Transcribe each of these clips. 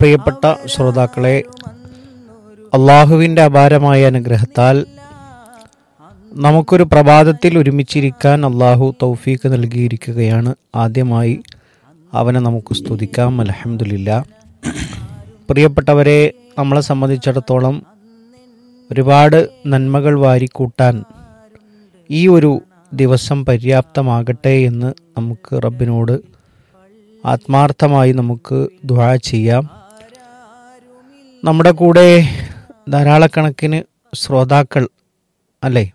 പ്രിയപ്പെട്ട ശ്രോതാക്കളെ അള്ളാഹുവിൻ്റെ അപാരമായ അനുഗ്രഹത്താൽ നമുക്കൊരു പ്രഭാതത്തിൽ ഒരുമിച്ചിരിക്കാൻ അള്ളാഹു തൗഫീക്ക് നൽകിയിരിക്കുകയാണ് ആദ്യമായി അവനെ നമുക്ക് സ്തുതിക്കാം അലഹമില്ല പ്രിയപ്പെട്ടവരെ നമ്മളെ സംബന്ധിച്ചിടത്തോളം ഒരുപാട് നന്മകൾ വാരിക്കൂട്ടാൻ ഈ ഒരു ദിവസം പര്യാപ്തമാകട്ടെ എന്ന് നമുക്ക് റബ്ബിനോട് ആത്മാർത്ഥമായി നമുക്ക് ദുആ ചെയ്യാം നമ്മുടെ കൂടെ ധാരാളക്കണക്കിന് ശ്രോതാക്കൾ അല്ലേ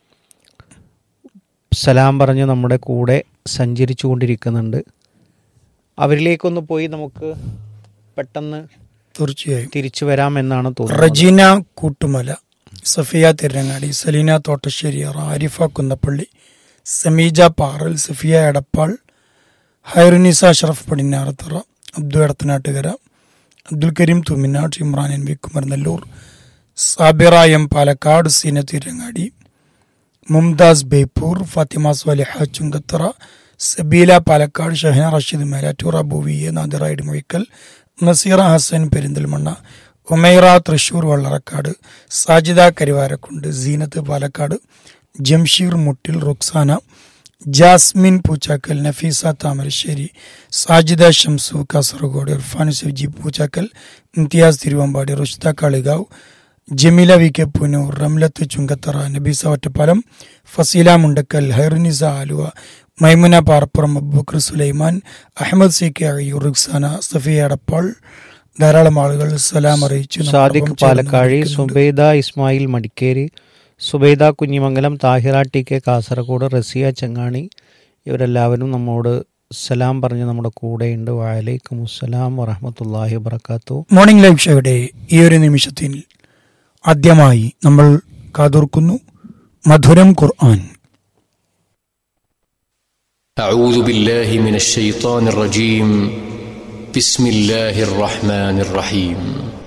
സലാം പറഞ്ഞ് നമ്മുടെ കൂടെ സഞ്ചരിച്ചു കൊണ്ടിരിക്കുന്നുണ്ട് അവരിലേക്കൊന്ന് പോയി നമുക്ക് പെട്ടെന്ന് തീർച്ചയായും തിരിച്ചു വരാമെന്നാണ് തോന്നുന്നത് Rajeena Koottumala Safiya Thirangadi Saleena Thottassery Arifa Kunnappally Sameeja Paral Safiya Edappal Hairunisa Ashraf Padinjarathara Abdu Edathanattukara Abdul Kareem Thuminad Imran N V Kumaranellur Sabira M Palakkad Seena Thirangadi Mumtaz Beypore Fathima Swaliha Chungathara Sabeela Palakkad Shahana Rasheed Melattur Abu V A Nadira Idimozhikkal Naseera Hassan Perinthalmanna Umaira Thrissur Vallarakkad Sajida Karivarakkund Seenath Palakkad Jamsheer Muttil Ruksana Jasmin Poochakkal Nafeesa Thamarassery Sajida Shamsu Kasaragod Irfan Suji Poochakkal Imtiyaz Thiruvambady Rushtha Kalikavu Jameela V K Poonoor Ramlath Chungathara Nabeesa Ottapalam Faseela Mundakkal Hairunisa Aluva Maimuna Parppuram Abookkar Sulaiman Ahammed C K Ayyur Ruksana Safiya Adappal ധാരാളം ആളുകൾ സലാം അറിയിച്ചു സാദിഖ് നമ്മോടൊപ്പം പാലക്കാഴി ചേർന്ന് സുബൈദ ഇസ്മായിൽ മടിക്കേരി സുബൈദ കുഞ്ഞിമംഗലം താഹിറ ടി കെ കാസർഗോഡ് റസിയ ചെങ്ങാണി ഇവരെല്ലാവരും നമ്മോട് സലാം പറഞ്ഞ് നമ്മുടെ കൂടെയുണ്ട് വലൈക്കും അസ്സലാം വറഹമത്തല്ലാഹി വബർക്കാത്തു മോർണിംഗ് ലൈവ് ഷോയുടെ ഈ ഒരു നിമിഷത്തിൽ ആദ്യമായി നമ്മൾ കാതോർക്കുന്നു മധുരം ഖുർആൻ أعوذ بالله من الشيطان الرجيم بسم الله الرحمن الرحيم